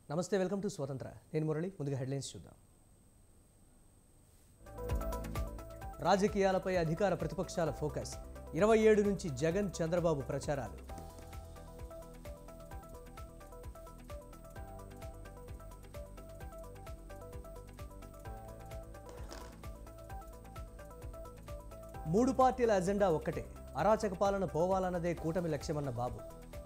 నమస్తే welcome to స్వతంత్ర నేను మురళి ముందుగా హెడ్లైన్స్ చూద్దాం రాజకీయాలపై అధికార ప్రతిపక్షాల ఫోకస్ ఇరవై ఏడు నుంచి జగన్ చంద్రబాబు ప్రచారాలు మూడు పార్టీల అజెండా ఒక్కటే అరాచక పాలన పోవాలన్నదే కూటమి లక్ష్యమన్న బాబు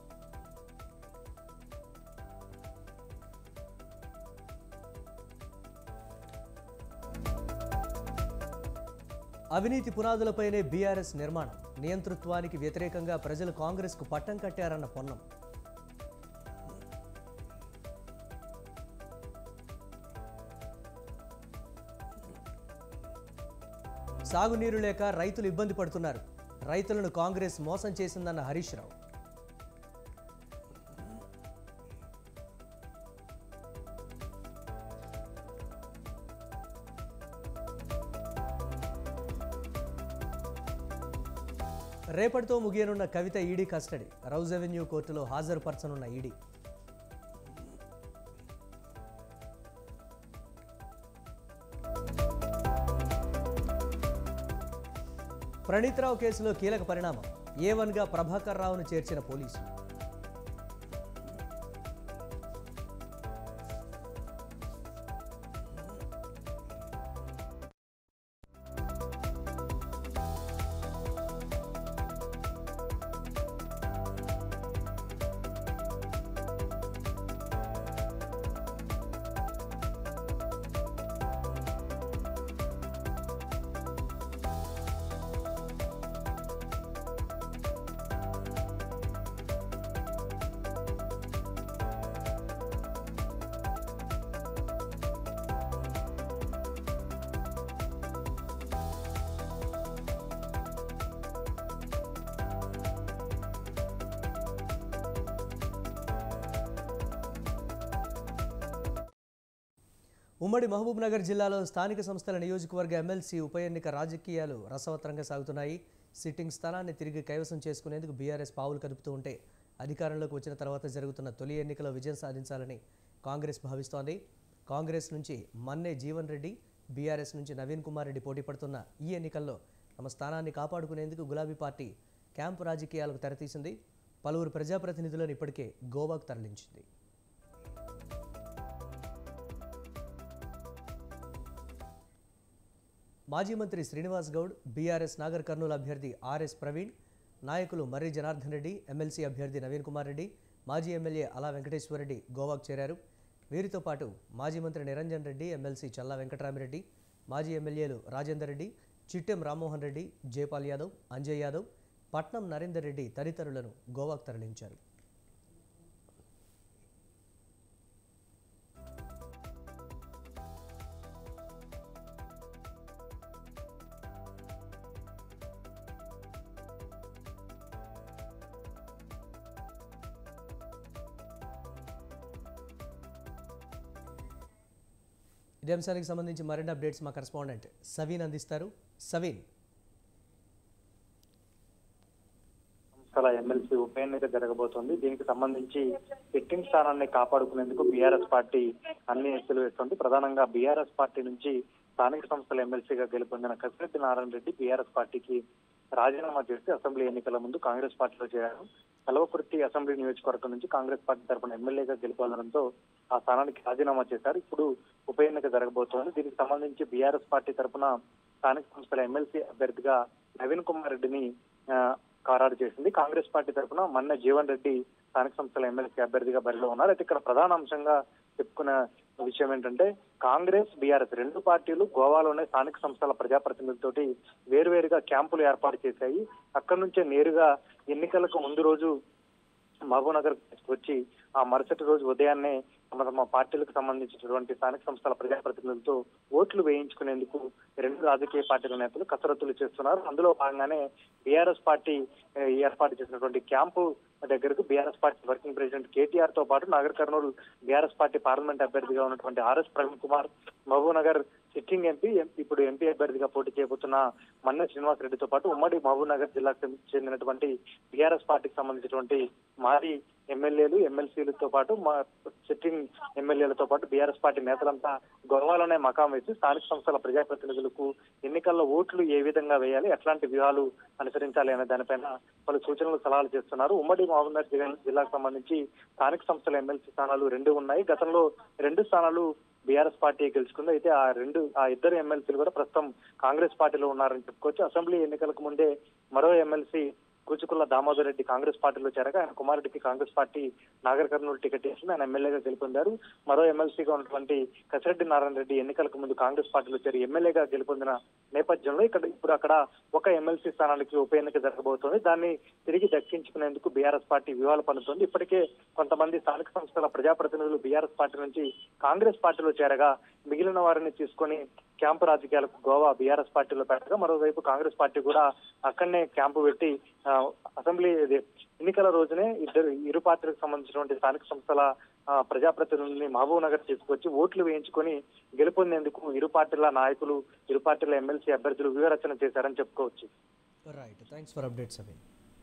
అవినీతి పునాదులపైనే బీఆర్ఎస్ నిర్మాణం నియంతృత్వానికి వ్యతిరేకంగా ప్రజలు కాంగ్రెస్కు పట్టం కట్టారన్న పొన్నం సాగునీరు లేక రైతులు ఇబ్బంది పడుతున్నారు రైతులను కాంగ్రెస్ మోసం చేసిందన్న హరీష్ రావు రేపటితో ముగియనున్న Kavitha ED custody Rouse Avenue కోర్టులో హాజరుపరచనున్న ఈడీ ప్రణీత్ రావు కేసులో కీలక పరిణామం ఏ వన్గా ప్రభాకర్ రావును చేర్చిన పోలీసులు ఉమ్మడి మహబూబ్ నగర్ జిల్లాలో స్థానిక సంస్థల నియోజకవర్గ ఎమ్మెల్సీ ఉప ఎన్నిక రాజకీయాలు రసవత్తరంగా సాగుతున్నాయి సిట్టింగ్ స్థానాన్ని తిరిగి కైవసం చేసుకునేందుకు బీఆర్ఎస్ పావులు కదుపుతూ ఉంటే అధికారంలోకి వచ్చిన తర్వాత జరుగుతున్న తొలి ఎన్నికలో విజయం సాధించాలని కాంగ్రెస్ భావిస్తోంది కాంగ్రెస్ నుంచి మన్నే జీవన్ రెడ్డి బీఆర్ఎస్ నుంచి నవీన్ కుమార్ రెడ్డి పోటీ పడుతున్న ఈ ఎన్నికల్లో తమ స్థానాన్ని కాపాడుకునేందుకు గులాబీ పార్టీ క్యాంపు రాజకీయాలకు తెరతీసింది పలువురు ప్రజాప్రతినిధులను ఇప్పటికే గోవాకు తరలించింది మాజీ మంత్రి శ్రీనివాస్ గౌడ్ బీఆర్ఎస్ నాగర్ కర్నూలు అభ్యర్థి ఆర్ఎస్ ప్రవీణ్ నాయకులు మర్రి జనార్దన్ రెడ్డి ఎమ్మెల్సీ అభ్యర్థి నవీన్ కుమార్ రెడ్డి మాజీ ఎమ్మెల్యే అలా వెంకటేశ్వర రెడ్డి గోవాకు చేరారు వీరితో పాటు మాజీ మంత్రి నిరంజన్ రెడ్డి ఎమ్మెల్సీ చల్లా వెంకటరామిరెడ్డి మాజీ ఎమ్మెల్యేలు రాజేందర్ రెడ్డి చిట్టెం రామ్మోహన్ రెడ్డి జైపాల్ యాదవ్ అంజయ్ యాదవ్ పట్నం నరేందర్ రెడ్డి తదితరులను గోవాకు తరలించారు ఇదే అంశానికి సంబంధించి మరిన్ని అప్డేట్స్ మా కరెస్పాండెంట్ సవీన్ అందిస్తారు సవీన్ సంస్థల ఎమ్మెల్సీ ఉప ఎన్నిక జరగబోతోంది దీనికి సంబంధించి సిట్టింగ్ స్థానాన్ని కాపాడుకునేందుకు బీఆర్ఎస్ పార్టీ అన్ని ఎత్తులు వేస్తుంది ప్రధానంగా బీఆర్ఎస్ పార్టీ నుంచి స్థానిక సంస్థల ఎమ్మెల్సీగా గెలుపొందిన కసిరెడ్డి నారాయణ రెడ్డి బీఆర్ఎస్ పార్టీకి రాజీనామా చేసి అసెంబ్లీ ఎన్నికల ముందు కాంగ్రెస్ పార్టీలో చేరారు కలవకుర్తి అసెంబ్లీ నియోజకవర్గం నుంచి కాంగ్రెస్ పార్టీ తరఫున ఎమ్మెల్యేగా గెలుపొందడంతో ఆ స్థానానికి రాజీనామా చేశారు ఇప్పుడు ఉప ఎన్నిక జరగబోతోంది దీనికి సంబంధించి బీఆర్ఎస్ పార్టీ తరఫున స్థానిక సంస్థల ఎమ్మెల్సీ అభ్యర్థిగా నవీన్ కుమార్ రెడ్డిని ఆ, ఖరారు చేసింది కాంగ్రెస్ పార్టీ తరఫున మన్న జీవన్ రెడ్డి స్థానిక సంస్థల ఎమ్మెల్సీ అభ్యర్థిగా బరిలో ఉన్నారు అయితే ఇక్కడ ప్రధాన అంశంగా చెప్పుకున్న విషయం ఏంటంటే కాంగ్రెస్ బీఆర్ఎస్ రెండు పార్టీలు గోవాలోనే స్థానిక సంస్థల ప్రజాప్రతినిధులతోటి వేరువేరుగా క్యాంపులు ఏర్పాటు చేశాయి అక్కడి నుంచే నేరుగా ఎన్నికలకు ముందు రోజు మహబూబ్నగర్ వచ్చి ఆ మరుసటి రోజు ఉదయాన్నే తమ తమ పార్టీలకు సంబంధించినటువంటి స్థానిక సంస్థల ప్రజాప్రతినిధులతో ఓట్లు వేయించుకునేందుకు రెండు రాజకీయ పార్టీల నేతలు కసరత్తులు చేస్తున్నారు అందులో భాగంగానే బీఆర్ఎస్ పార్టీ ఏ, ఏర్పాటు చేసినటువంటి క్యాంపు దగ్గరకు BRS party working president KTR తో పాటు Nagar Kurnool BRS party parliament అభ్యర్థిగా ఉన్నటువంటి RS Praveen Kumar Mahbub Nagar sitting MP ఇప్పుడు ఎంపీ అభ్యర్థిగా పోటీ చేయబోతున్న మన్నె శ్రీనివాస్ రెడ్డితో పాటు ఉమ్మడి మహబూబ్ నగర్ జిల్లాకు చెందినటువంటి బీఆర్ఎస్ పార్టీకి సంబంధించినటువంటి మాజీ ఎమ్మెల్యేలు ఎమ్మెల్సీలతో పాటు మా సిట్టింగ్ ఎమ్మెల్యేలతో పాటు బీఆర్ఎస్ పార్టీ నేతలంతా గోవాలోనే మకాం వేసి స్థానిక సంస్థల ప్రజాప్రతినిధులకు ఎన్నికల్లో ఓట్లు ఏ విధంగా వేయాలి ఎట్లాంటి వ్యూహాలు అనుసరించాలి అనే దానిపైన పలు సూచనలు సలహాలు చేస్తున్నారు ఉమ్మడి మహబూబ్నగర్ జిల్లా జిల్లాకు సంబంధించి స్థానిక సంస్థల ఎమ్మెల్సీ స్థానాలు రెండు ఉన్నాయి గతంలో రెండు స్థానాలు బీఆర్ఎస్ పార్టీ గెలుచుకుంది అయితే ఆ రెండు ఆ ఇద్దరు ఎమ్మెల్సీలు కూడా ప్రస్తుతం కాంగ్రెస్ పార్టీలో ఉన్నారని చెప్పుకోవచ్చు అసెంబ్లీ ఎన్నికలకు ముందే మరో ఎమ్మెల్సీ కూచుకుల్ల దామోదర్ రెడ్డి కాంగ్రెస్ పార్టీలో చేరగా ఆయన కుమారుడికి Congress party Nagar Kurnool ticket ఇచ్చింది ఆయన ఎమ్మెల్యేగా గెలుపొందారు మరో ఎమ్మెల్సీగా ఉన్నటువంటి కసిరెడ్డి నారాయణ రెడ్డి ఎన్నికలకు ముందు కాంగ్రెస్ పార్టీలో చేరి ఎమ్మెల్యేగా గెలుపొందిన నేపథ్యంలో ఇక్కడ ఇప్పుడు అక్కడ ఒక ఎమ్మెల్సీ స్థానానికి ఉప ఎన్నిక జరగబోతోంది దాన్ని తిరిగి దక్కించుకునేందుకు బీఆర్ఎస్ పార్టీ వ్యూహాలు పన్నుతోంది ఇప్పటికే కొంతమంది స్థానిక సంస్థల ప్రజాప్రతినిధులు బీఆర్ఎస్ పార్టీ నుంచి కాంగ్రెస్ పార్టీలో చేరగా మిగిలిన వారిని తీసుకొని క్యాంపు రాజకీయాలకు గోవా బీఆర్ఎస్ పార్టీలో పెట్టగా మరోవైపు కాంగ్రెస్ పార్టీ కూడా అక్కడనే క్యాంపు పెట్టి ఆ, అసెంబ్లీ ఇది ఎన్నికల రోజునే ఇద్దరు ఇరు పార్టీలకు సంబంధించినటువంటి స్థానిక సంస్థల ఆ, ప్రజాప్రతినిధుల్ని మహబూబ్ నగర్ తీసుకొచ్చి ఓట్లు వేయించుకొని గెలుపొందేందుకు ఇరు పార్టీల నాయకులు ఇరు పార్టీల ఎమ్మెల్సీ అభ్యర్థులు వ్యూహరచన చేశారని చెప్పుకోవచ్చు రైట్ థ్యాంక్స్ ఫర్ అప్డేట్స్ అవి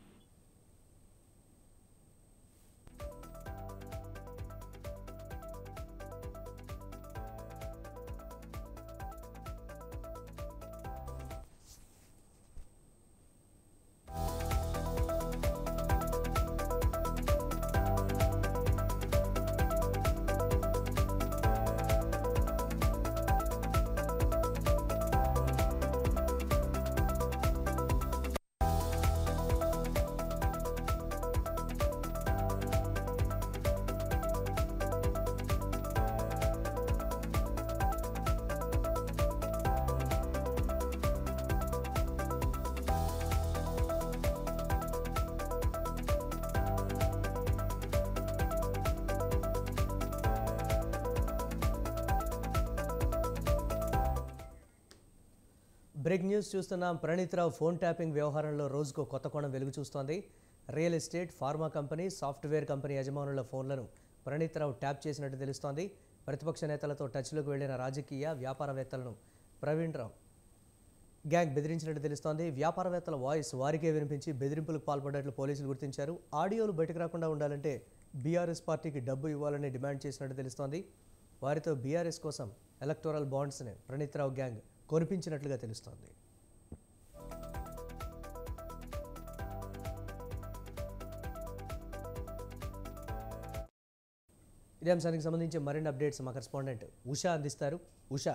బ్రేక్ న్యూస్ చూస్తున్నాం ప్రణీత్ రావు ఫోన్ ట్యాపింగ్ వ్యవహారంలో రోజుకో కొత్త కోణం వెలుగు చూస్తోంది real estate pharma company software company యజమానుల ఫోన్లను ప్రణీత్ రావు ట్యాప్ చేసినట్టు తెలుస్తోంది ప్రతిపక్ష నేతలతో టచ్లోకి వెళ్లిన రాజకీయ వ్యాపారవేత్తలను ప్రవీణ్ రావు గ్యాంగ్ బెదిరించినట్టు తెలుస్తోంది వ్యాపారవేత్తల వాయిస్ వారికే వినిపించి బెదిరింపులకు పాల్పడ్డట్లు పోలీసులు గుర్తించారు ఆడియోలు బయటకు రాకుండా ఉండాలంటే బీఆర్ఎస్ పార్టీకి డబ్బు ఇవ్వాలని డిమాండ్ చేసినట్టు తెలుస్తోంది వారితో బీఆర్ఎస్ కోసం ఎలక్టోరల్ బాండ్స్ని ప్రణీత్ రావు గ్యాంగ్ కొనిపించినట్లుగా తెలుస్తోంది ఇదే అంశానికి సంబంధించి మరిన్ని అప్డేట్స్ మా కరెస్పాండెంట్ ఉషా అందిస్తారు ఉషా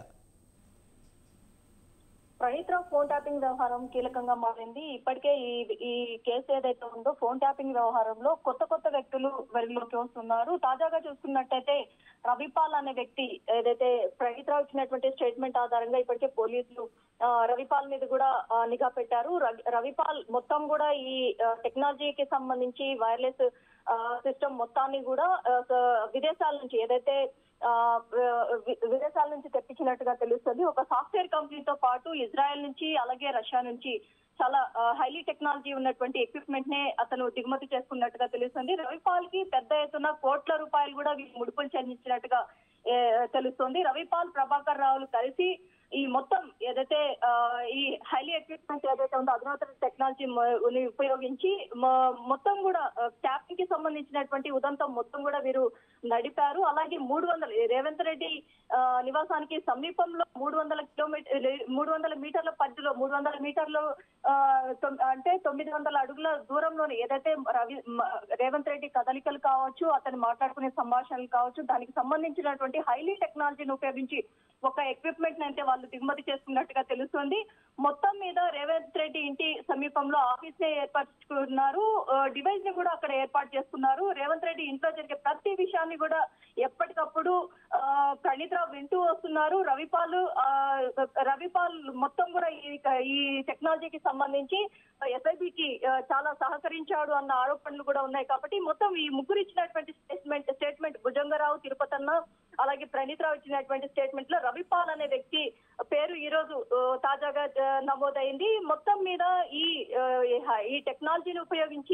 ప్రణీత్ రావు ఫోన్ ట్యాపింగ్ వ్యవహారం కీలకంగా మారింది ఇప్పటికే ఈ ఈ కేసు ఏదైతే ఉందో ఫోన్ ట్యాపింగ్ వ్యవహారంలో కొత్త కొత్త వ్యక్తులు వెలుగులోకి వస్తున్నారు తాజాగా చూసుకున్నట్టయితే రవిపాల్ అనే వ్యక్తి ఏదైతే ప్రణీత్ రావు ఇచ్చినటువంటి స్టేట్మెంట్ ఆధారంగా ఇప్పటికే పోలీసులు ఆ, రవిపాల్ మీద కూడా ఆ, నిఘా పెట్టారు రవి- రవిపాల్ మొత్తం కూడా ఈ ఆ, టెక్నాలజీకి సంబంధించి వైర్లెస్ సిస్టమ్ మొత్తాన్ని కూడా ఆ, స- విదేశాల నుంచి ఏదైతే ఆ, వి- విదేశాల నుంచి తెప్పించినట్టుగా తెలుస్తుంది ఒక సాఫ్ట్వేర్ కంపెనీతో పాటు ఇజ్రాయెల్ నుంచి అలాగే రష్యా నుంచి చాలా హైలీ టెక్నాలజీ ఉన్నటువంటి ఎక్విప్మెంట్ నే అతను దిగుమతి చేసుకున్నట్టుగా తెలుస్తుంది రవిపాల్ కి పెద్ద ఎత్తున కోట్ల రూపాయలు కూడా వీళ్ళు ముడుపులు చెల్లించినట్టుగా ఏ, తెలుస్తుంది రవిపాల్ ప్రభాకర్ రావులు కలిసి ఈ మొత్తం ఏదైతే ఆ, ఈ హైలీ ఎక్విప్మెంట్ ఏదైతే ఉందో అధునాతన టెక్నాలజీ ని ఉపయోగించి మ- మొత్తం కూడా ట్యాపింగ్ కి సంబంధించినటువంటి ఉదంతం మొత్తం కూడా వీరు నడిపారు అలాగే మూడు వందల రేవంత్ రెడ్డి ఆ, నివాసానికి సమీపంలో మూడు వందల కిలోమీటర్ మూడు వందల మీటర్ల పరిధిలో మూడు వందల మీటర్లు ఆ, తొమ్- అంటే తొమ్మిది వందల అడుగుల దూరంలోనే ఏదైతే రవి మ- రేవంత్ రెడ్డి కదలికలు కావచ్చు అతను మాట్లాడుకునే సంభాషణలు కావచ్చు దానికి సంబంధించినటువంటి హైలీ టెక్నాలజీని ఉపయోగించి ఒక ఎక్విప్మెంట్ అయితే వాళ్ళు దిగుమతి చేసుకున్నట్టుగా తెలుస్తుంది మొత్తం మీద రేవంత్ రెడ్డి ఇంటి సమీపంలో ఆఫీస్ నే ఏర్పరచుకున్నారు డివైస్ ని కూడా అక్కడ ఏర్పాటు చేసుకున్నారు రేవంత్ రెడ్డి ఇంట్లో జరిగే ప్రతి విషయాన్ని కూడా ఎప్పటికప్పుడు ఆ, ప్రణీత్ రావు వింటూ వస్తున్నారు రవిపాల్ ఆ, రవిపాల్ మొత్తం కూడా ఈ ఈ టెక్నాలజీకి సంబంధించి ఎస్ఐబికి చాలా సహకరించాడు అన్న ఆరోపణలు కూడా ఉన్నాయి కాబట్టి మొత్తం ఈ ముగ్గురు ఇచ్చినటువంటి స్టేట్మెంట్ స్టేట్మెంట్ భుజంగరావు తిరుపతన్న అలాగే ప్రణీత్ రావు ఇచ్చినటువంటి స్టేట్మెంట్ లో రవిపాల్ అనే వ్యక్తి పేరు ఈ రోజు ఆ, తాజాగా ఆ, నమోదైంది మొత్తం మీద ఈ ఆ, ఈ హ- ఈ టెక్నాలజీని ఉపయోగించి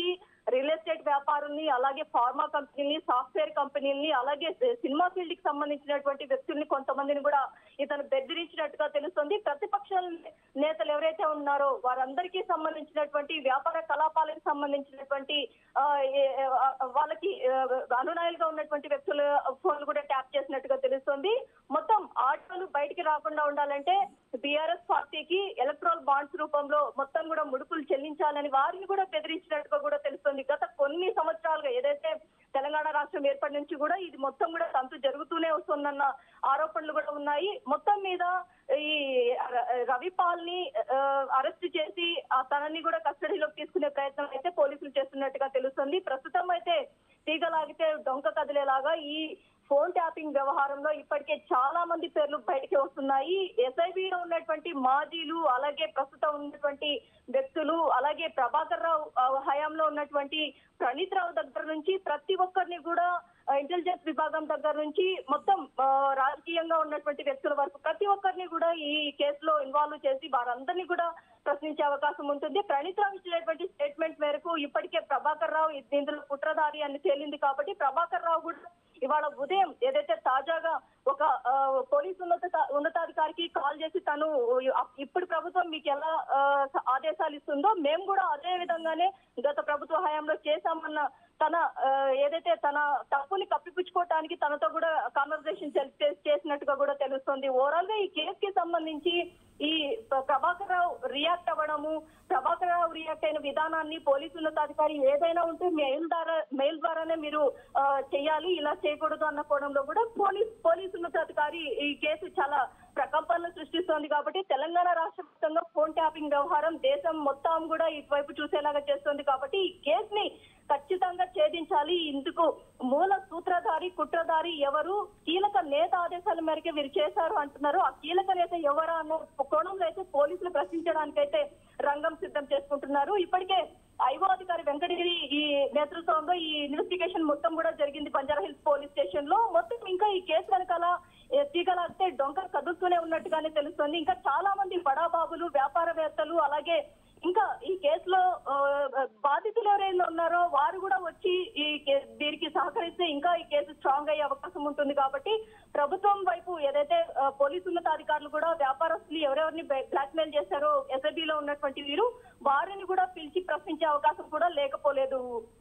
రియల్ ఎస్టేట్ వ్యాపారుల్ని అలాగే ఫార్మా కంపెనీని సాఫ్ట్వేర్ కంపెనీల్ని అలాగే సినిమా ఫీల్డ్ కి సంబంధించినటువంటి వ్యక్తుల్ని కొంతమందిని కూడా ఇతను బెదిరించినట్టుగా తెలుస్తుంది ప్రతిపక్ష నేతలు ఎవరైతే ఉన్నారో వారందరికీ సంబంధించినటువంటి వ్యాపార కలాపాలకు సంబంధించినటువంటి ఆ, ఏ- ఆ, వాళ్ళకి ఆ, అనునాయులుగా ఉన్నటువంటి వ్యక్తుల ఫోన్లు కూడా ట్యాప్ చేసినట్టుగా తెలుస్తుంది మొత్తం ఆటోలు బయటికి రాకుండా ఉండాలంటే బీఆర్ఎస్ పార్టీకి ఎలక్ట్రల్ బాండ్స్ రూపంలో మొత్తం కూడా ముడుపులు చెల్లించాలని వారిని కూడా బెదిరించినట్టుగా కూడా తెలుస్తుంది గత కొన్ని సంవత్సరాలుగా ఏదైతే తెలంగాణ రాష్ట్రం ఏర్పడి నుంచి కూడా ఇది మొత్తం కూడా తంతు జరుగుతూనే వస్తుందన్న ఆరోపణలు కూడా ఉన్నాయి మొత్తం మీద ఈ ర- రవిపాల్ ని అరెస్ట్ చేసి ఆ తనని కూడా కస్టడీలోకి తీసుకునే ప్రయత్నం అయితే పోలీసులు చేస్తున్నట్టుగా తెలుస్తుంది ప్రస్తుతం అయితే తీగలాగితే డొంక కదిలేలాగా ఈ ఫోన్ ట్యాపింగ్ వ్యవహారంలో ఇప్పటికే చాలా మంది పేర్లు బయటకి వస్తున్నాయి ఎస్ఐబిలో ఉన్నటువంటి మాజీలు అలాగే ప్రస్తుతం ఉన్నటువంటి వ్యక్తులు అలాగే ప్రభాకర్ రావు ఆ, హయాంలో ఉన్నటువంటి ప్రణీత్ రావు దగ్గర నుంచి ప్రతి ఒక్కరిని కూడా ఇంటెలిజెన్స్ విభాగం దగ్గర నుంచి మొత్తం ఆ, రాజకీయంగా ఉన్నటువంటి వ్యక్తుల వరకు ప్రతి ఒక్కరిని కూడా ఈ కేసులో ఇన్వాల్వ్ చేసి వారందరినీ కూడా ప్రశ్నించే అవకాశం ఉంటుంది ప్రణీత్ రావు ఇచ్చినటువంటి స్టేట్మెంట్ మేరకు ఇప్పటికే ప్రభాకర్ రావు ఇందులో కుట్రధారి అని తేలింది కాబట్టి ప్రభాకర్ రావు కూడా ఇవాళ ఉదయం ఏదైతే తాజాగా ఒక ఆ, పోలీసు ఉన్నత ఉన్నతాధికారికి కాల్ చేసి తను ఇప్పుడు ప్రభుత్వం మీకు ఎలా ఆ, ఆదేశాలు ఇస్తుందో మేము కూడా అదే విధంగానే గత ప్రభుత్వ హయాంలో చేశామన్న తన ఆ, ఏదైతే తన తప్పుని కప్పిపుచ్చుకోవటానికి తనతో కూడా కాన్వర్సేషన్ చేసినట్టుగా కూడా తెలుస్తుంది ఓవరాల్ గా ఈ కేసు కి సంబంధించి ఈ ప్ర- ప్రభాకర్ రావు రియాక్ట్ అవ్వడము ప్రభాకర్ రావు రియాక్ట్ అయిన విధానాన్ని పోలీసు ఉన్నతాధికారి ఏదైనా ఉంటే మెయిల్ ద్వారా మెయిల్ ద్వారానే మీరు ఆ, చేయాలి ఇలా చేయకూడదు అన్న కోణంలో కూడా పోలీస్ పోలీసు ఉన్నతాధికారి ఈ కేసు చాలా ప్రకంపనలు సృష్టిస్తోంది కాబట్టి తెలంగాణ రాష్ట్ర వ్యాప్తంగా ఫోన్ ట్యాపింగ్ వ్యవహారం దేశం మొత్తం కూడా ఇటువైపు చూసేలాగా చేస్తోంది కాబట్టి ఈ కేసుని ఖచ్చితంగా ఛేదించాలి ఇందుకు మూల సూత్రధారి కుట్రధారి ఎవరు కీలక నేత ఆదేశాల మేరకు వీరు చేశారు అంటున్నారు ఆ కీలక నేత ఎవరా అన్న కోణంలో అయితే పోలీసులు ప్రశ్నించడానికైతే రంగం సిద్ధం చేసుకుంటున్నారు ఇప్పటికే ఐఓ అధికారి వెంకటగిరి ఈ నేతృత్వంలో ఈ ఇన్వెస్టిగేషన్ మొత్తం కూడా జరిగింది బంజారా హిల్స్ పోలీస్ స్టేషన్ లో మొత్తం ఇంకా ఈ కేసు వెనకాల ఏ, తీగలాగితే డొంక కదులుతూనే ఉన్నట్టుగానే తెలుస్తుంది ఇంకా చాలా మంది బడాబాబులు వ్యాపారవేత్తలు అలాగే ఇంకా ఈ కేసులో ఆ, బాధితులు ఎవరైనా ఉన్నారో వారు కూడా వచ్చి ఈ కే- దీనికి సహకరిస్తే ఇంకా ఈ కేసు స్ట్రాంగ్ అయ్యే అవకాశం ఉంటుంది కాబట్టి ప్రభుత్వం వైపు ఏదైతే ఆ, పోలీసు ఉన్నతాధికారులు కూడా వ్యాపారస్తులు ఎవరెవరిని బ్లాక్ మెయిల్ చేశారో ఎస్ఐబిలో ఉన్నటువంటి వీరు వారిని కూడా పిలిచి ప్రశ్నించే అవకాశం కూడా లేకపోలేదు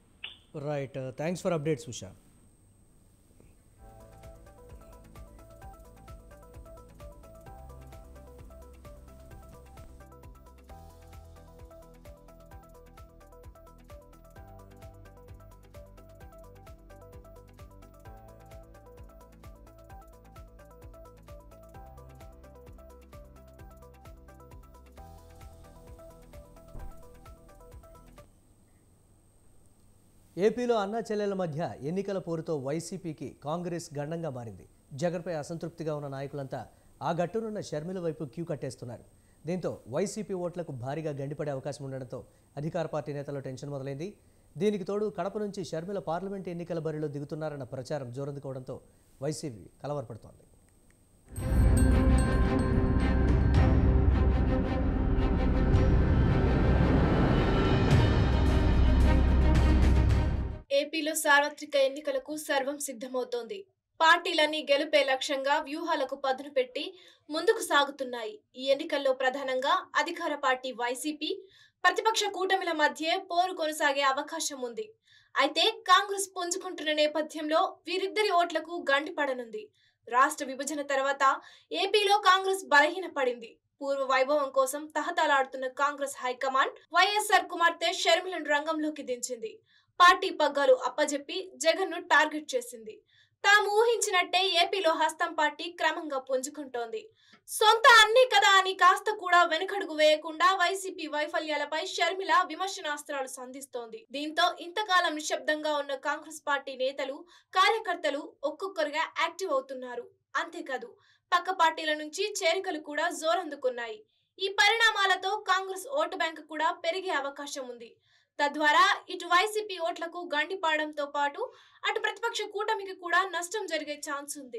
right thanks for updates Usha ఏపీలో అన్నా చెల్లెల మధ్య ఎన్నికల పోరుతో వైసీపీకి కాంగ్రెస్ గండంగా మారింది జగన్పై అసంతృప్తిగా ఉన్న నాయకులంతా ఆ గట్టునున్న షర్మిల వైపు క్యూ కట్టేస్తున్నారు దీంతో వైసీపీ ఓట్లకు భారీగా గండిపడే అవకాశం ఉండడంతో అధికార పార్టీ నేతల్లో టెన్షన్ మొదలైంది దీనికి తోడు కడప నుంచి షర్మిల పార్లమెంట్ ఎన్నికల బరిలో దిగుతున్నారన్న ప్రచారం జోరందుకోవడంతో వైసీపీ కలవరపడుతోంది ఏపీలో సార్వత్రిక ఎన్నికలకు సర్వం సిద్ధమవుతోంది పార్టీలన్నీ గెలుపే లక్ష్యంగా వ్యూహాలకు పదును పెట్టి ముందుకు సాగుతున్నాయి ఈ ఎన్నికల్లో ప్రధానంగా అధికార పార్టీ వైసీపీ ప్రతిపక్ష కూటమిల మధ్య పోరు కొనసాగే అవకాశం ఉంది అయితే కాంగ్రెస్ పుంజుకుంటున్న నేపథ్యంలో వీరిద్దరి ఓట్లకు గండి పడనుంది రాష్ట్ర విభజన తర్వాత ఏపీలో కాంగ్రెస్ బలహీనపడింది పూర్వ వైభవం కోసం తహతలాడుతున్న కాంగ్రెస్ హైకమాండ్ వైఎస్ఆర్ కుమార్తె షర్మిలను రంగంలోకి దించింది పార్టీ పగ్గాలు అప్పజెప్పి జగన్ ను టార్గెట్ చేసింది తాము ఊహించినట్టే ఏపీలో హస్తం పార్టీ క్రమంగా పుంజుకుంటోంది సొంత అన్ని కదా అని కాస్త కూడా వెనుకడుగు వేయకుండా వైసీపీ వైఫల్యాలపై షర్మిల విమర్శనాస్త్రాలు సంధిస్తోంది దీంతో ఇంతకాలం నిశ్శబ్దంగా ఉన్న కాంగ్రెస్ పార్టీ నేతలు కార్యకర్తలు ఒక్కొక్కరుగా యాక్టివ్ అవుతున్నారు అంతేకాదు పక్క పార్టీల నుంచి చేరికలు కూడా జోరందుకున్నాయి ఈ పరిణామాలతో కాంగ్రెస్ ఓటు బ్యాంకు కూడా పెరిగే అవకాశం ఉంది తద్వారా ఇటు వైసీపీ ఓట్లకు గండిపాడంతో పాటు అటు ప్రతిపక్ష కూటమికి కూడా నష్టం జరిగే ఛాన్స్ ఉంది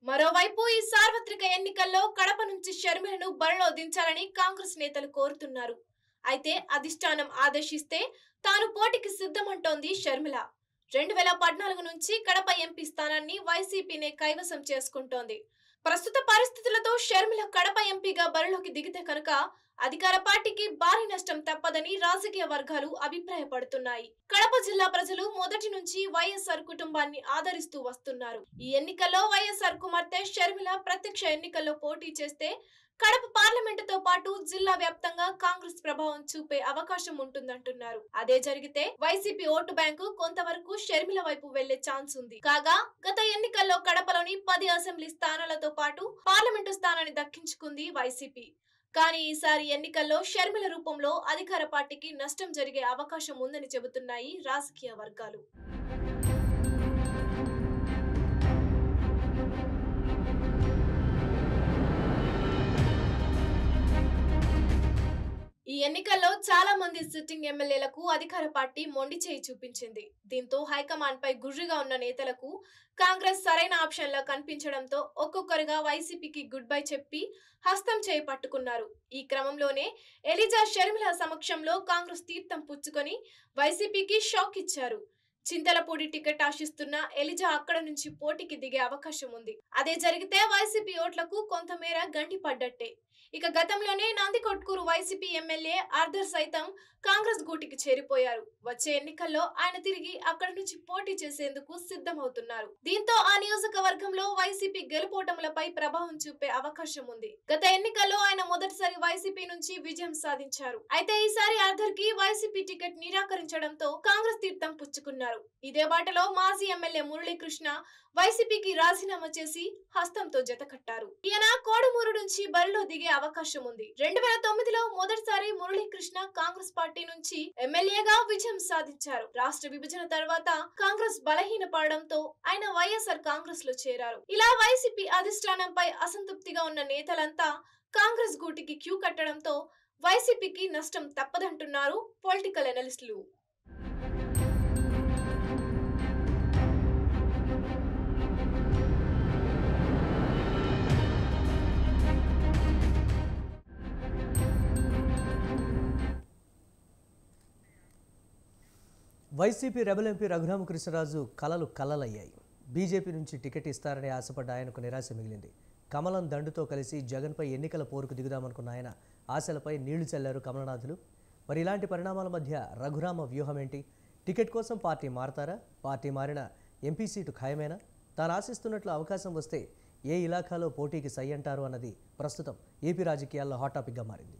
మరోవైపు ఈ సార్వత్రిక ఎన్నికల్లో కడప నుంచి షర్మిలను బరిలో దించాలని కాంగ్రెస్ నేతలు కోరుతున్నారు అయితే అధిష్టానం ఆదేశిస్తే తాను పోటీకి సిద్ధమంటోంది షర్మిల రెండు వేల పద్నాలుగు నుంచి కడప ఎంపీ స్థానాన్ని వైసీపీనే కైవసం చేసుకుంటోంది ప్రస్తుత పరిస్థితులతో షర్మిల కడప ఎంపీగా బరిలోకి దిగితే కనుక అధికార పార్టీకి భారీ నష్టం తప్పదని రాజకీయ వర్గాలు అభిప్రాయపడుతున్నాయి కడప జిల్లా ప్రజలు మొదటి నుంచి వైఎస్ఆర్ కుటుంబాన్ని ఆదరిస్తూ వస్తున్నారు ఈ ఎన్నికల్లో వైఎస్ఆర్ కుమార్తె షర్మిల ప్రత్యక్ష ఎన్నికల్లో పోటీ చేస్తే కడప పార్లమెంటుతో పాటు జిల్లా వ్యాప్తంగా కాంగ్రెస్ ప్రభావం చూపే అవకాశం ఉంటుందంటున్నారు అదే జరిగితే వైసీపీ ఓటు బ్యాంకు కొంతవరకు షర్మిల వైపు వెళ్లే ఛాన్స్ ఉంది కాగా గత ఎన్నికల్లో కడపలోని పది అసెంబ్లీ స్థానాలతో పాటు పార్లమెంటు స్థానాన్ని దక్కించుకుంది వైసీపీ కానీ ఈసారి ఎన్నికల్లో షర్మిల రూపంలో అధికార పార్టీకి నష్టం జరిగే అవకాశం ఉందని చెబుతున్నాయి రాజకీయ వర్గాలు ఈ ఎన్నికల్లో చాలా మంది సిట్టింగ్ ఎమ్మెల్యేలకు అధికార పార్టీ మొండి చేయి చూపించింది దీంతో హైకమాండ్ పై గుర్రిగా ఉన్న నేతలకు కాంగ్రెస్ సరైన ఆప్షన్ లా కనిపించడంతో ఒక్కొక్కరుగా వైసీపీకి గుడ్ బై చెప్పి హస్తం చేయి పట్టుకున్నారు ఈ క్రమంలోనే ఎలిజా షర్మిల సమక్షంలో కాంగ్రెస్ తీర్థం పుచ్చుకొని వైసీపీకి షాక్ ఇచ్చారు చింతలపూడి టికెట్ ఆశిస్తున్న ఎలిజా అక్కడ నుంచి పోటీకి దిగే అవకాశం ఉంది అదే జరిగితే వైసీపీ ఓట్లకు కొంతమేర గండి పడ్డట్టే ఇక గతంలోనే నందికొట్కూరు వైసీపీ ఎమ్మెల్యే ఆర్థర్ సైతం కాంగ్రెస్ గూటికి చేరిపోయారు వచ్చే ఎన్నికల్లో ఆయన తిరిగి అక్కడి నుంచి పోటీ చేసేందుకు సిద్ధమవుతున్నారు దీంతో ఆ నియోజకవర్గంలో వైసీపీ గెలుపోటములపై ప్రభావం చూపే అవకాశం ఉంది గత ఎన్నికల్లో ఆయన మొదటిసారి వైసీపీ నుంచి విజయం సాధించారు అయితే ఈసారి ఆర్థర్ కి వైసీపీ టికెట్ నిరాకరించడంతో కాంగ్రెస్ తీర్థం పుచ్చుకున్నారు ఇదే బాటలో మాజీ ఎమ్మెల్యే మురళీకృష్ణ వైసీపీకి రాజీనామా చేసి హస్తంతో జతకట్టారు ఈయన కోడుమూరు నుంచి బరిలో దిగే అవకాశం ఉంది రెండు వేల తొమ్మిదిలో మొదటిసారి మురళీకృష్ణ కాంగ్రెస్ పార్టీ నుంచి ఎమ్మెల్యేగా విజయం సాధించారు రాష్ట్ర విభజన తర్వాత కాంగ్రెస్ బలహీనపడడంతో ఆయన వైఎస్ఆర్ కాంగ్రెస్ లో చేరారు ఇలా వైసీపీ అధిష్టానంపై అసంతృప్తిగా ఉన్న నేతలంతా కాంగ్రెస్ గూటికి క్యూ కట్టడంతో వైసీపీకి నష్టం తప్పదంటున్నారు పొలిటికల్ అనలిస్టులు వైసీపీ రెబల్ ఎంపీ రఘురామకృష్ణరాజు కలలు కలలయ్యాయి బీజేపీ నుంచి టికెట్ ఇస్తారని ఆశపడ్డ ఆయనకు నిరాశ మిగిలింది కమలం దండుతో కలిసి జగన్పై ఎన్నికల పోరుకు దిగుదామనుకున్న ఆయన ఆశలపై నీళ్లు చల్లారు కమలనాథులు మరి ఇలాంటి పరిణామాల మధ్య రఘురామ వ్యూహం ఏంటి టికెట్ కోసం పార్టీ మారతారా పార్టీ మారిన ఎంపీ సీటు ఖాయమేనా తాను ఆశిస్తున్నట్లు అవకాశం వస్తే ఏ ఇలాఖాలో పోటీకి సై అంటారు అన్నది ప్రస్తుతం ఏపీ రాజకీయాల్లో హాట్ టాపిక్గా మారింది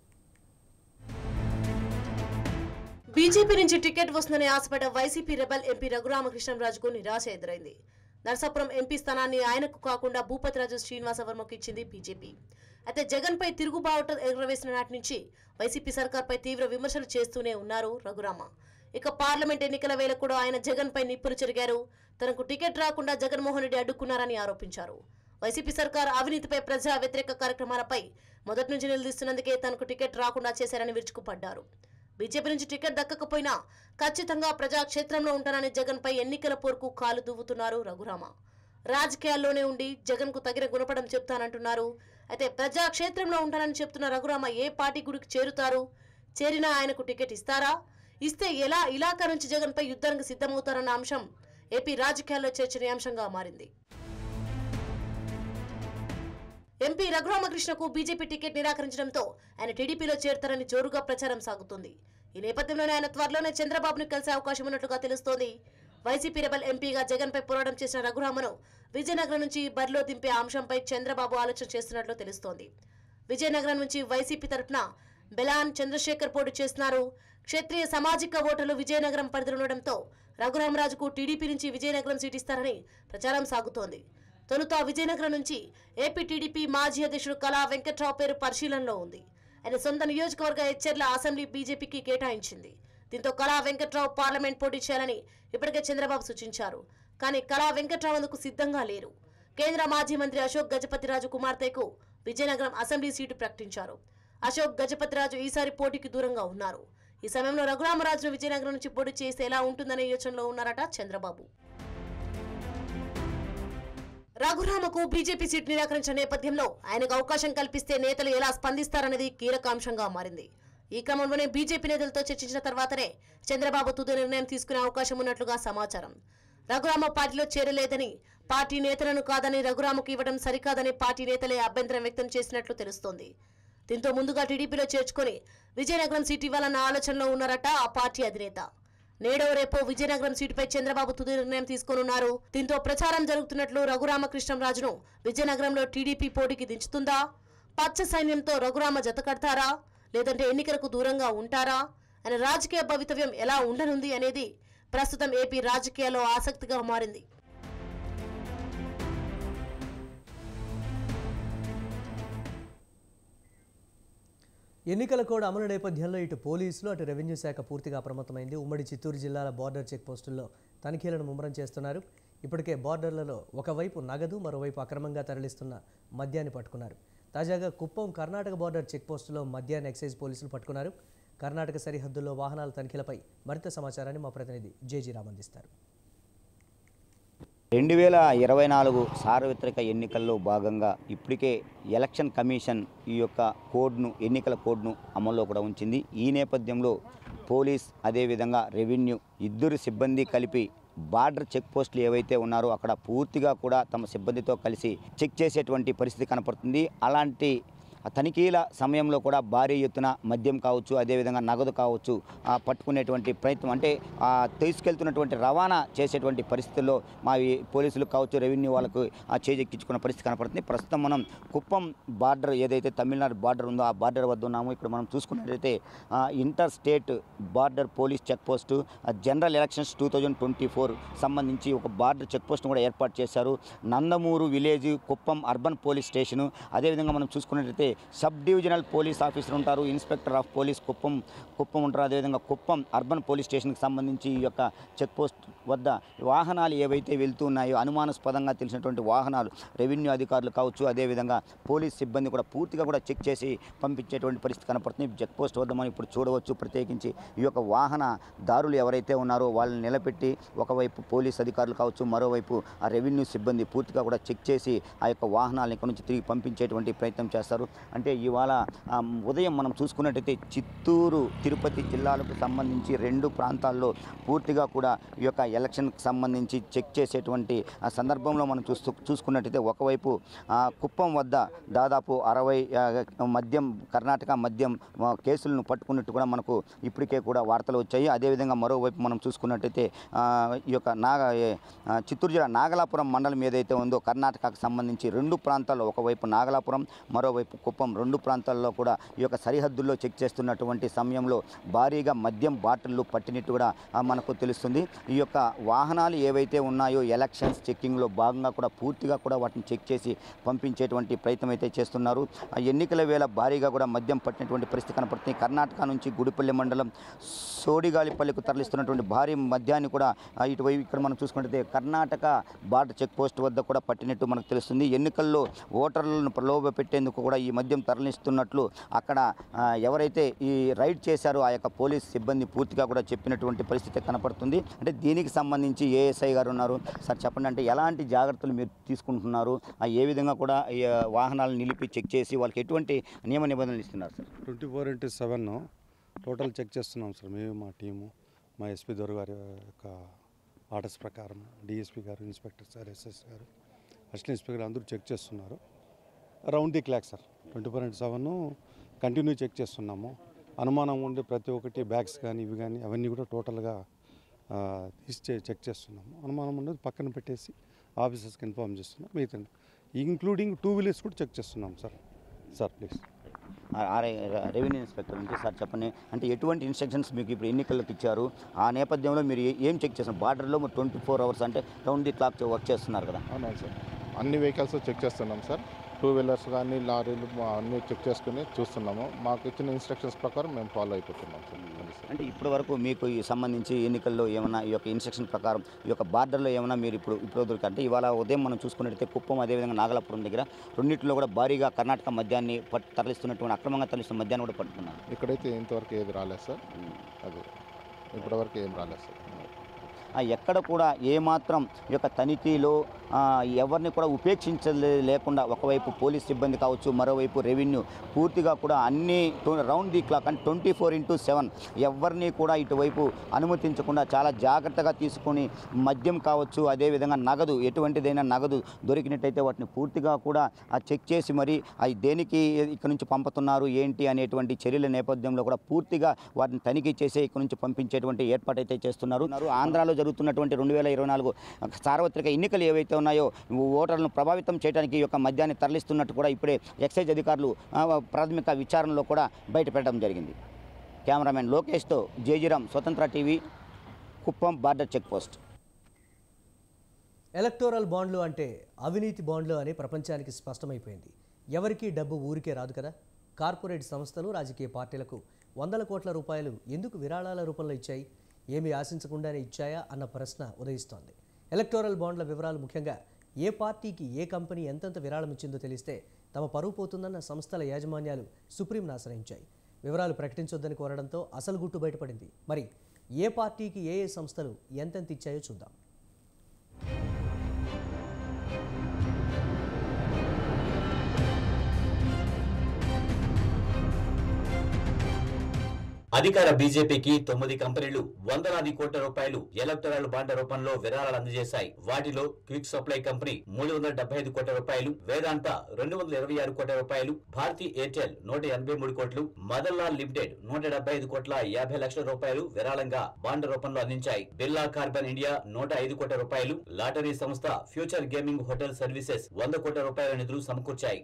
బీజేపీ నుంచి టికెట్ వస్తుందని ఆశపడ్డ వైసీపీ రెబల్ ఎంపీ రఘురామకృష్ణరాజుకు నిరాశ ఎదురైంది నరసాపురం ఎంపీ స్థానాన్ని ఆయనకు కాకుండా భూపతిరాజు శ్రీనివాసవర్మకు ఇచ్చింది బీజేపీ అయితే జగన్ పై తిరుగుబావుట ఎగురవేసిన నాటి నుంచి వైసీపీ సర్కార్పై తీవ్ర విమర్శలు చేస్తూనే ఉన్నారు రఘురామ ఇక పార్లమెంట్ ఎన్నికల వేళ కూడా ఆయన జగన్ పై నిప్పులు చెరిగారు తనకు టికెట్ రాకుండా జగన్మోహన్ రెడ్డి అడ్డుకున్నారని ఆరోపించారు వైసీపీ సర్కార్ అవినీతిపై ప్రజా వ్యతిరేక కార్యక్రమాలపై మొదటి నుంచి నిలదీస్తున్నందుకే తనకు టికెట్ రాకుండా చేశారని విరుచుకుపడ్డారు బీజేపీ నుంచి టికెట్ దక్కకపోయినా ఖచ్చితంగా ప్రజాక్షేత్రంలో ఉంటానని జగన్ పై ఎన్నికల పోరుకు కాలు దువ్వుతున్నారు రఘురామ రాజకీయాల్లోనే ఉండి జగన్ కు తగిన గుణపడం చెప్తానంటున్నారు అయితే ప్రజాక్షేత్రంలో ఉంటానని చెప్తున్న రఘురామ ఏ పార్టీ గుడికి చేరుతారు చేరినా ఆయనకు టికెట్ ఇస్తారా ఇస్తే ఎలా ఇలాకా నుంచి జగన్ పై యుద్ధానికి సిద్ధమవుతారన్న అంశం ఏపీ రాజకీయాల్లో చర్చనీయాంశంగా మారింది ఎంపీ రఘురామకృష్ణకు బీజేపీ టికెట్ నిరాకరించడంతో ఆయన టీడీపీలో చేరతారని జోరుగా ప్రచారం సాగుతుంది ఈ నేపథ్యంలోనే ఆయన త్వరలోనే చంద్రబాబును కలిసే అవకాశం ఉన్నట్లుగా తెలుస్తోంది వైసీపీ రెబల్ ఎంపీగా జగన్పై పోరాటం చేసిన రఘురామను విజయనగరం నుంచి బరిలో దింపే అంశంపై చంద్రబాబు ఆలోచన చేస్తున్నట్లు తెలుస్తోంది విజయనగరం నుంచి వైసీపీ తరఫున బెలాన్ చంద్రశేఖర్ పోటీ చేస్తున్నారు క్షత్రియ సామాజిక ఓటర్లు విజయనగరం పరిధిలో ఉండడంతో రఘురామరాజుకు టీడీపీ నుంచి విజయనగరం సీట్ ఇస్తారని ప్రచారం సాగుతోంది తొలుత విజయనగరం నుంచి ఏపీ టీడీపీ మాజీ అధ్యక్షుడు కళా వెంకట్రావు పేరు పరిశీలనలో ఉంది ఆయన సొంత నియోజకవర్గ హెచ్చర్ల అసెంబ్లీ బీజేపీకి కేటాయించింది దీంతో కళా వెంకట్రావు పార్లమెంట్ పోటీ చేయాలని ఇప్పటికే చంద్రబాబు సూచించారు కానీ కళా వెంకట్రావు అందుకు సిద్ధంగా లేరు కేంద్ర మాజీ మంత్రి అశోక్ గజపతిరాజు కుమార్తెకు విజయనగరం అసెంబ్లీ సీటు ప్రకటించారు అశోక్ గజపతిరాజు ఈసారి పోటీకి దూరంగా ఉన్నారు ఈ సమయంలో రఘురామరాజును విజయనగరం నుంచి పోటీ చేస్తే ఎలా ఉంటుందనే యోచనలో ఉన్నారట చంద్రబాబు రఘురామకు బీజేపీ సీట్ నిరాకరించిన నేపథ్యంలో ఆయనకు అవకాశం కల్పిస్తే నేతలు ఎలా స్పందిస్తారనేది కీలక అంశంగా మారింది ఈ క్రమంలోనే బీజేపీ నేతలతో చర్చించిన తర్వాతనే చంద్రబాబు తుది నిర్ణయం తీసుకునే అవకాశం ఉన్నట్లుగా సమాచారం రఘురామ పార్టీలో చేరలేదని పార్టీ నేతలను కాదని రఘురామకు ఇవ్వడం సరికాదని పార్టీ నేతలే అభ్యంతరం వ్యక్తం చేసినట్లు తెలుస్తోంది దీంతో ముందుగా టీడీపీలో చేర్చుకొని విజయనగరం సీటు ఇవ్వాలన్న ఆలోచనలో ఉన్నారట ఆ పార్టీ అధినేత నేడో రేపో విజయనగరం సీటుపై చంద్రబాబు తుది నిర్ణయం తీసుకోనున్నారు దీంతో ప్రచారం జరుగుతున్నట్లు రఘురామకృష్ణంరాజును విజయనగరంలో టీడీపీ పోటీకి దించుతుందా పచ్చ సైన్యంతో రఘురామ జత కడతారా లేదంటే ఎన్నికలకు దూరంగా ఉంటారా అనే రాజకీయ భవితవ్యం ఎలా ఉండనుంది అనేది ప్రస్తుతం ఏపీ రాజకీయాల్లో ఆసక్తిగా మారింది ఎన్నికల కోడ్ అమలు నేపథ్యంలో ఇటు పోలీసులు అటు రెవెన్యూ శాఖ పూర్తిగా అప్రమత్తమైంది ఉమ్మడి చిత్తూరు జిల్లాల బార్డర్ చెక్ పోస్టుల్లో తనిఖీలను ముమ్మరం చేస్తున్నారు ఇప్పటికే బార్డర్లలో ఒకవైపు నగదు మరోవైపు అక్రమంగా తరలిస్తున్న మద్యాన్ని పట్టుకున్నారు తాజాగా కుప్పం కర్ణాటక బార్డర్ చెక్ పోస్టులో మద్యాన్ని ఎక్సైజ్ పోలీసులు పట్టుకున్నారు కర్ణాటక సరిహద్దుల్లో వాహనాల తనిఖీలపై మరింత సమాచారాన్ని మా ప్రతినిధి జేజీ రామ్ అందిస్తారు రెండు వేల ఇరవై నాలుగు సార్వత్రిక ఎన్నికల్లో భాగంగా ఇప్పటికే ఎలక్షన్ కమిషన్ ఈ యొక్క కోడ్ను ఎన్నికల కోడ్ను అమల్లో కూడా ఉంచింది ఈ నేపథ్యంలో పోలీస్ అదేవిధంగా రెవెన్యూ ఇద్దరు సిబ్బంది కలిపి బార్డర్ చెక్ పోస్టులు ఏవైతే ఉన్నారో అక్కడ పూర్తిగా కూడా తమ సిబ్బందితో కలిసి చెక్ చేసేటువంటి పరిస్థితి కనపడుతుంది అలాంటి ఆ తనిఖీల సమయంలో కూడా భారీ ఎత్తున మద్యం కావచ్చు అదేవిధంగా నగదు కావచ్చు ఆ పట్టుకునేటువంటి ప్రయత్నం అంటే ఆ తీసుకెళ్తున్నటువంటి రవాణా చేసేటువంటి పరిస్థితుల్లో మా ఈ పోలీసులు కావచ్చు రెవెన్యూ వాళ్ళకు ఆ చేజెక్కించుకున్న పరిస్థితి కనపడుతుంది ప్రస్తుతం మనం కుప్పం బార్డర్ ఏదైతే తమిళనాడు బార్డర్ ఉందో ఆ బార్డర్ వద్ద ఉన్నామో ఇక్కడ మనం చూసుకున్నట్లయితే ఆ, inter state border police check post ఆ, general elections two thousand twenty four సంబంధించి ఒక బార్డర్ చెక్ పోస్ట్ను కూడా ఏర్పాటు చేశారు Nandamuru village Kuppam urban police station అదేవిధంగా మనం చూసుకున్నట్లయితే సబ్ డివిజనల్ పోలీస్ ఆఫీసర్ ఉంటారు inspector of police Kuppam Kuppam ఉంటారు అదేవిధంగా కుప్పం అర్బన్ పోలీస్ స్టేషన్కి సంబంధించి ఈ యొక్క చెక్ పోస్ట్ వద్ద వాహనాలు ఏవైతే వెళ్తూ ఉన్నాయో అనుమానాస్పదంగా తెలిసినటువంటి వాహనాలు రెవెన్యూ అధికారులు కావచ్చు అదేవిధంగా పోలీస్ సిబ్బంది కూడా పూర్తిగా కూడా చెక్ చేసి పంపించేటువంటి పరిస్థితి కనపడుతుంది చెక్ పోస్ట్ వద్ద మనం ఇప్పుడు చూడవచ్చు ప్రత్యేకించి ఈ యొక్క వాహన దారులు ఎవరైతే ఉన్నారో వాళ్ళని నిలబెట్టి ఒకవైపు పోలీస్ అధికారులు కావచ్చు మరోవైపు ఆ రెవెన్యూ సిబ్బంది పూర్తిగా కూడా చెక్ చేసి ఆ యొక్క వాహనాలను ఇక్కడ నుంచి తిరిగి పంపించేటువంటి ప్రయత్నం చేస్తారు అంటే ఇవాళ ఆ, ఉదయం మనం చూసుకున్నట్టయితే చిత్తూరు తిరుపతి జిల్లాలకు సంబంధించి రెండు ప్రాంతాల్లో పూర్తిగా కూడా ఈ యొక్క ఎలక్షన్కి సంబంధించి చెక్ చేసేటువంటి ఆ సందర్భంలో మనం చూస్తూ చూసుకున్నట్టయితే ఒకవైపు ఆ, కుప్పం వద్ద దాదాపు అరవై ఆ, మద్యం కర్ణాటక మద్యం ఆ, కేసులను పట్టుకున్నట్టు కూడా మనకు ఇప్పటికే కూడా వార్తలు వచ్చాయి అదేవిధంగా మరోవైపు మనం చూసుకున్నట్టయితే ఆ, ఈ యొక్క నాగ ఏ, ఆ, చిత్తూరు జిల్లా నాగలాపురం మండలం ఏదైతే ఉందో కర్ణాటకకు సంబంధించి రెండు ప్రాంతాల్లో ఒకవైపు నాగలాపురం మరోవైపు కుప్పం రెండు ప్రాంతాల్లో కూడా ఈ యొక్క సరిహద్దుల్లో చెక్ చేస్తున్నటువంటి సమయంలో భారీగా మద్యం బాటిళ్ళు పట్టినట్టు కూడా ఆ, మనకు తెలుస్తుంది ఈ యొక్క వాహనాలు ఏవైతే ఉన్నాయో ఎలక్షన్స్ చెక్కింగ్లో భాగంగా కూడా పూర్తిగా కూడా వాటిని చెక్ చేసి పంపించేటువంటి ప్రయత్నం అయితే చేస్తున్నారు ఆ ఎన్నికల వేళ భారీగా కూడా మద్యం పట్టినటువంటి పరిస్థితి కనపడుతుంది కర్ణాటక నుంచి గుడిపల్లి మండలం సోడిగాలిపల్లికు తరలిస్తున్నటువంటి భారీ మద్యాన్ని కూడా ఆ, ఇటువైపు ఇక్కడ మనం చూసుకుంటే కర్ణాటక బార్డర్ చెక్ పోస్ట్ వద్ద కూడా పట్టినట్టు మనకు తెలుస్తుంది ఎన్నికల్లో ఓటర్లను ప్రలోభ పెట్టేందుకు కూడా ఈ మద్యం తరలిస్తున్నట్లు అక్కడ ఆ, ఎవరైతే ఈ రైడ్ చేశారో ఆ యొక్క పోలీస్ సిబ్బంది పూర్తిగా కూడా చెప్పినటువంటి పరిస్థితి కనపడుతుంది అంటే దీనికి సంబంధించి ఏఎస్ఐ గారు ఉన్నారు సార్ చెప్పండి అంటే ఎలాంటి జాగ్రత్తలు మీరు తీసుకుంటున్నారు ఆ, ఏ విధంగా కూడా ఈ ఆ, వాహనాలను నిలిపి చెక్ చేసి వాళ్ళకి ఎటువంటి నియమ నిబంధనలు ఇస్తున్నారు sir twenty four into seven total check చేస్తున్నాం సార్ మేము మా టీము మా ఎస్పీ దొర గారి యొక్క ఆర్డర్స్ ప్రకారం డిఎస్పీ గారు ఇన్స్పెక్టర్ సార్ ఎస్ఎస్ గారు అసిస్టెంట్ ఇన్స్పెక్టర్ అందరూ చెక్ చేస్తున్నారు round the clock sir twenty four into seven continue check చేస్తున్నాము అనుమానం ఉండే ప్రతి ఒక్కటి బ్యాగ్స్ కానీ ఇవి కానీ అవన్నీ కూడా టోటల్గా ఆ, తీసి చె- చెక్ చేస్తున్నాము అనుమానం ఉండదు పక్కన పెట్టేసి ఆఫీసర్స్కి ఇన్ఫార్మ్ చేస్తున్నాం మిగతా ఇంక్లూడింగ్ టూ వీలర్స్ కూడా చెక్ చేస్తున్నాం సార్ సార్ ప్లీజ్ ఆ- ఆ రె- రెవెన్యూ ఇన్స్పెక్టర్ నుంచి సార్ చెప్పండి అంటే ఎటువంటి ఇన్స్ట్రక్షన్స్ మీకు ఇప్పుడు ఎన్నికలకు ఇచ్చారు ఆ నేపథ్యంలో మీరు ఏ- ఏం చెక్ చేస్తున్నారు బార్డర్లో మీరు ట్వంటీ ఫోర్ అవర్స్ అంటే రౌండ్ ది క్లాక్ వర్క్ చేస్తున్నారు కదా అవునవును సార్ అన్ని వెహికల్స్ చెక్ చేస్తున్నాం సార్ టూ వీలర్స్ కానీ లారీలు మా అన్ని చెక్ చేసుకుని చూస్తున్నాము మాకు ఇచ్చిన ఇన్స్ట్రక్షన్స్ ప్రకారం మేము ఫాలో అయిపోతున్నాం సార్ అది సార్ అంటే ఇప్పటి వరకు మీకు ఈ సంబంధించి ఎన్నికల్లో ఏమైనా ఈ యొక్క ఇన్స్ట్రక్షన్ ప్రకారం ఈ యొక్క బార్డర్లో ఏమైనా మీరు ఇప్పుడు ఇప్పుడు దొరికి అంటే ఇవాళ ఉదయం మనం చూసుకున్నట్టయితే కుప్పం అదేవిధంగా నాగలాపురం దగ్గర రెండింటిలో కూడా భారీగా కర్ణాటక మద్యాన్ని పట్ తరలిస్తున్నటువంటి అక్రమంగా తరలిస్తున్న మద్యాన్ని కూడా పట్టుకున్నారు ఇక్కడైతే ఇంతవరకు ఏది రాలేదు సార్ అది ఇప్పటివరకు ఏం రాలేదు సార్ ఆ, ఎక్కడ కూడా ఏమాత్రం ఈ యొక్క తనిఖీలో ఆ, ఎవరిని కూడా ఉపేక్షించలే లేకుండా ఒకవైపు పోలీస్ సిబ్బంది కావచ్చు మరోవైపు రెవెన్యూ పూర్తిగా కూడా అన్ని రౌండ్ ది క్లాక్ అంటే ట్వంటీ ఫోర్ ఇంటూ సెవెన్ ఎవరిని కూడా ఇటువైపు అనుమతించకుండా చాలా జాగ్రత్తగా తీసుకొని మద్యం కావచ్చు అదేవిధంగా నగదు ఎటువంటిదైనా నగదు దొరికినట్టయితే వాటిని పూర్తిగా కూడా ఆ చెక్ చేసి మరి అవి దేనికి ఇక్కడ నుంచి పంపుతున్నారు ఏంటి అనేటువంటి చర్యల నేపథ్యంలో కూడా పూర్తిగా వాటిని తనిఖీ చేసి ఇక్కడ నుంచి పంపించేటువంటి ఏర్పాటు అయితే చేస్తున్నారు ఉన్నారు. ఆంధ్రాలో జరుగుతున్నటువంటి రెండు వేల ఇరవై నాలుగు సార్వత్రిక ఎన్నికలు ఏవైతే ఉన్నాయో ఓటర్లను ప్రభావితం చేయడానికి ఈ యొక్క మద్యాన్ని తరలిస్తున్నట్టు కూడా ఇప్పుడే ఎక్సైజ్ అధికారులు ఆ, ప్రాథమిక విచారణలో కూడా బయటపెట్టడం జరిగింది కెమెరామెన్ లోకేష్తో JG Ram Swatantra TV Kuppam border check post electoral బాండ్లు అంటే అవినీతి బాండ్లు అని ప్రపంచానికి స్పష్టమైపోయింది ఎవరికీ డబ్బు ఊరికే రాదు కదా కార్పొరేట్ సంస్థలు రాజకీయ పార్టీలకు వందల కోట్ల రూపాయలు ఎందుకు విరాళాల రూపంలో ఇచ్చాయి ఏమీ ఆశించకుండానే ఇచ్చాయా అన్న ప్రశ్న ఉదయిస్తోంది ఎలక్టోరల్ బాండ్ల వివరాలు ముఖ్యంగా ఏ పార్టీకి ఏ కంపెనీ ఎంతెంత విరాళం ఇచ్చిందో తెలిస్తే తమ పరువు పోతుందన్న సంస్థల యాజమాన్యాలు సుప్రీంను ఆశ్రయించాయి వివరాలు ప్రకటించొద్దని కోరడంతో అసలు గుట్టు బయటపడింది మరి ఏ పార్టీకి ఏ ఏ సంస్థలు ఎంతెంత ఇచ్చాయో చూద్దాం అధికార బీజేపీకి తొమ్మిది కంపెనీలు వందలాది కోట్ల రూపాయలు ఎలక్టరల్ బాండ్ రూపంలో విరాళాలు అందజేశాయి వాటిలో క్విక్ సప్లై కంపెనీ మూడు వందల డెబ్బై ఐదు కోట్ల రూపాయలు వేదాంత రెండు వందల ఇరవై ఆరు కోట్ల రూపాయలు భారతీ ఎయిర్టెల్ నూట ఎనభై మూడు కోట్లు మదన్ లాల్ లిమిటెడ్ నూట డెబ్బై ఐదు కోట్ల యాభై లక్షల రూపాయలు విరాళంగా బాండ్ రూపంలో అందించాయి బిర్లా కార్బన్ ఇండియా నూట ఐదు కోట్ల రూపాయలు లాటరీ సంస్థ ఫ్యూచర్ గేమింగ్ హోటల్ సర్వీసెస్ వంద కోట్ల రూపాయల నిధులు సమకూర్చాయి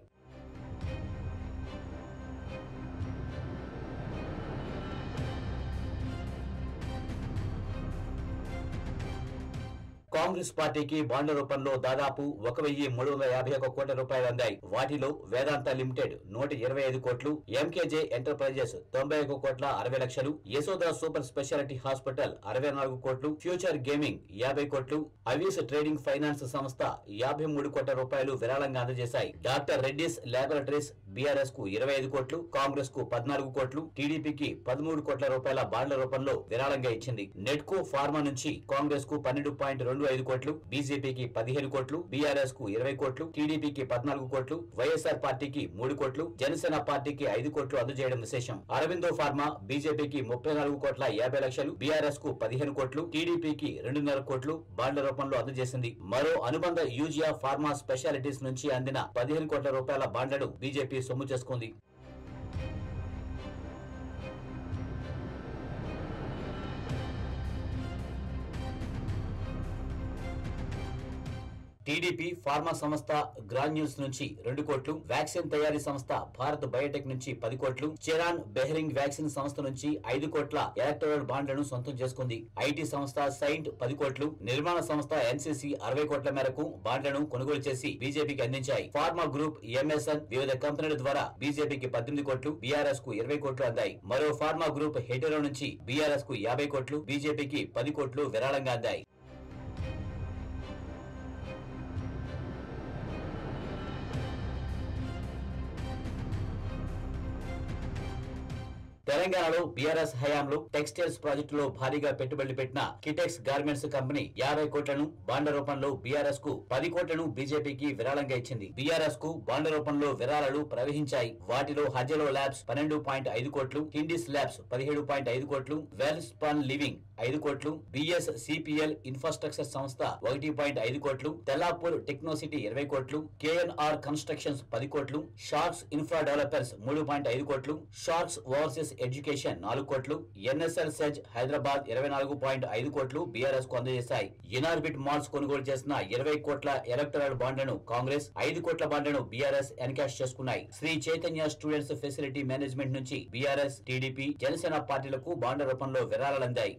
కాంగ్రెస్ పార్టీకి బాండ్ల రూపంలో దాదాపు ఒక వెయ్యి మూడు వందల యాభై ఒక కోట్ల రూపాయలు అందాయి వాటిలో వేదాంత లిమిటెడ్ నూట ఇరవై ఐదు కోట్లు ఎంకేజే ఎంటర్ప్రైజెస్ తొంభై ఒక కోట్ల అరవై లక్షలు యశోద సూపర్ స్పెషాలిటీ హాస్పిటల్ అరవై నాలుగు కోట్లు ఫ్యూచర్ గేమింగ్ యాభై కోట్లు అవీస్ ట్రేడింగ్ ఫైనాన్స్ సంస్థ యాభై మూడు కోట్ల రూపాయలు విరాళంగా అందజేశాయి డాక్టర్ రెడ్డిస్ ల్యాబొరేటరీస్ బీఆర్ఎస్ కు ఇరవై ఐదు కోట్లు కాంగ్రెస్ కు పద్నాలుగు కోట్లు టీడీపీకి పదమూడు కోట్ల రూపాయల బాండ్ల రూపంలో విరాళంగా ఇచ్చింది నెట్కో ఫార్మా నుంచి కాంగ్రెస్ కు పన్నెండు పాయింట్ రెండు ఐదు కోట్లు బీజేపీకి పదిహేను కోట్లు బీఆర్ఎస్ కు ఇరవై కోట్లు టీడీపీకి పద్నాలుగు కోట్లు వైఎస్ఆర్ పార్టీకి మూడు కోట్లు జనసేన పార్టీకి ఐదు కోట్లు అందజేయడం విశేషం అరవిందో ఫార్మా బీజేపీకి ముప్పై నాలుగు కోట్ల యాభై లక్షలు బీఆర్ఎస్ కు పదిహేను కోట్లు టీడీపీకి రెండున్నర కోట్లు బాండ్ల రూపంలో అందజేసింది మరో అనుబంధ యూజియా ఫార్మా స్పెషాలిటీస్ నుంచి అందిన పదిహేను కోట్ల రూపాయల బాండ్లను బీజేపీ సొమ్ము చేసుకుంది టీడీపీ ఫార్మా సంస్థ గ్రాన్యూల్స్ నుంచి రెండు కోట్లు వ్యాక్సిన్ తయారీ సంస్థ భారత్ బయోటెక్ నుంచి పది కోట్లు చెరాన్ బెహరింగ్ వ్యాక్సిన్ సంస్థ నుంచి ఐదు కోట్ల ఎలక్టోరల్ బాండ్లను సొంతం చేసుకుంది ఐటీ సంస్థ సైంట్ పది కోట్లు నిర్మాణ సంస్థ ఎన్సీసీ అరవై కోట్ల మేరకు బాండ్లను కొనుగోలు చేసి బీజేపీకి అందించాయి ఫార్మా గ్రూప్ ఎంఎస్ఎన్ వివిధ కంపెనీల ద్వారా బీజేపీకి పద్దెనిమిది కోట్లు బీఆర్ఎస్ కు ఇరవై కోట్లు అందాయి మరో ఫార్మా గ్రూప్ హెటెరో నుంచి బీఆర్ఎస్ కు యాభై కోట్లు బీజేపీకి పది కోట్లు విరాళంగా అందాయి తెలంగాణలో బీఆర్ఎస్ హయాంలో టెక్స్టైల్స్ ప్రాజెక్టులో భారీగా పెట్టుబడులు పెట్టిన కిటెక్స్ గార్మెంట్స్ కంపెనీ యాభై కోట్లను బాండ్ల రూపంలో బీఆర్ఎస్ కు పది కోట్లను బీజేపీకి విరాళంగా ఇచ్చింది బీఆర్ఎస్ కు బాండ్ల రూపంలో విరాళాలు ప్రవహించాయి వాటిలో హజలో ల్యాబ్స్ పన్నెండు పాయింట్ ఐదు కోట్లు కిండిస్ ల్యాబ్స్ పదిహేడు పాయింట్ ఐదు కోట్లు వెల్ స్పాన్ లివింగ్ ఐదు కోట్లు బిఎస్ సిపిఎల్ ఇన్ఫ్రాస్ట్రక్చర్ సంస్థ ఒకటి పాయింట్ ఐదు కోట్లు తెల్లాపూర్ టెక్నోసిటీ ఇరవై కోట్లు కేఎన్ఆర్ కన్స్ట్రక్షన్స్ పది కోట్లు షార్క్స్ ఇన్ఫ్రా డెవలపర్స్ మూడు పాయింట్ ఐదు కోట్లు షార్క్స్ ఓవర్సీస్ ఎడ్యుకేషన్ నాలుగు కోట్లు ఎన్ఎస్ఎల్ సెజ్ హైదరాబాద్ ఇరవై నాలుగు పాయింట్ ఐదు కోట్లు బీఆర్ఎస్ కు అందజేశాయి ఇనార్బిట్ మాల్స్ కొనుగోలు చేసిన ఇరవై కోట్ల ఎలక్టరల్ బాండ్లను కాంగ్రెస్ ఐదు కోట్ల బాండ్లను బీఆర్ఎస్ ఎన్కాష్ చేసుకున్నాయి Sri Chaitanya students facility management నుంచి బీఆర్ఎస్ టీడీపీ జనసేన పార్టీలకు బాండ్ల రూపంలో విరాళాలు అందాయి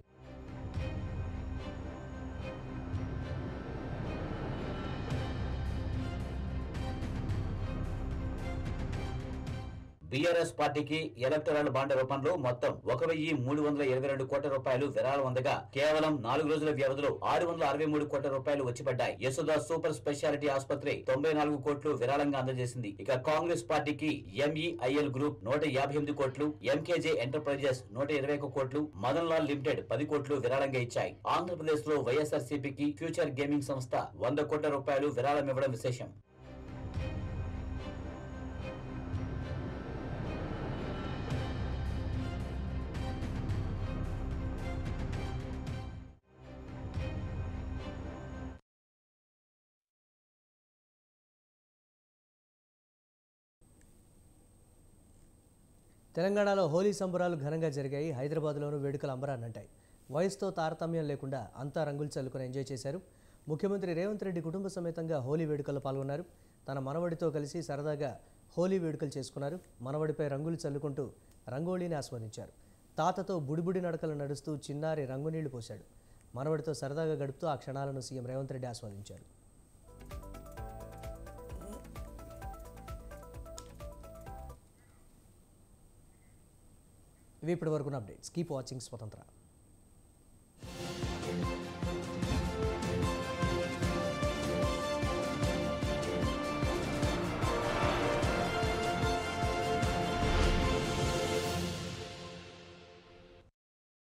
బీఆర్ఎస్ పార్టీకి ఎలక్టరల్ బాండ్ రూపంలో మొత్తం ఒక వెయ్యి మూడు వందల ఇరవై రెండు కోట్ల రూపాయలు విరాళం అందగా కేవలం నాలుగు రోజుల వ్యవధిలో ఆరు వందల అరవై మూడు కోట్ల రూపాయలు వచ్చిపడ్డాయి యశోద సూపర్ స్పెషాలిటీ ఆసుపత్రి తొంభై నాలుగు కోట్లు విరాళంగా అందజేసింది ఇక కాంగ్రెస్ పార్టీకి ఎంఈఐఎల్ గ్రూప్ నూట యాభై ఎనిమిది కోట్లు ఎంకేజే ఎంటర్ప్రైజెస్ నూట ఇరవై ఒక కోట్లు మదన్ లాల్ లిమిటెడ్ పది కోట్లు విరాళంగా ఇచ్చాయి ఆంధ్రప్రదేశ్ లో వైఎస్ఆర్ సిపికి ఫ్యూచర్ గేమింగ్ సంస్థ వంద కోట్ల రూపాయలు విరాళం ఇవ్వడం విశేషం తెలంగాణలో హోలీ సంబరాలు ఘనంగా జరిగాయి హైదరాబాద్లోనూ వేడుకలు అంబరాన్నంటాయి వయసుతో తారతమ్యం లేకుండా అంతా రంగులు చల్లుకొని ఎంజాయ్ చేశారు ముఖ్యమంత్రి రేవంత్ రెడ్డి కుటుంబ సమేతంగా హోలీ వేడుకల్లో పాల్గొన్నారు తన మనవడితో కలిసి సరదాగా హోలీ వేడుకలు చేసుకున్నారు మనవడిపై రంగులు చల్లుకుంటూ రంగోళీని ఆస్వాదించారు తాతతో బుడిబుడి నడకలు నడుస్తూ చిన్నారి రంగునీళ్లు పోశాడు మనవడితో సరదాగా గడుపుతూ ఆ క్షణాలను సీఎం రేవంత్ రెడ్డి ఆస్వాదించారు ఇవి ఇప్పటి వరకున్న అప్డేట్స్ కీప్ వాచింగ్ స్వతంత్ర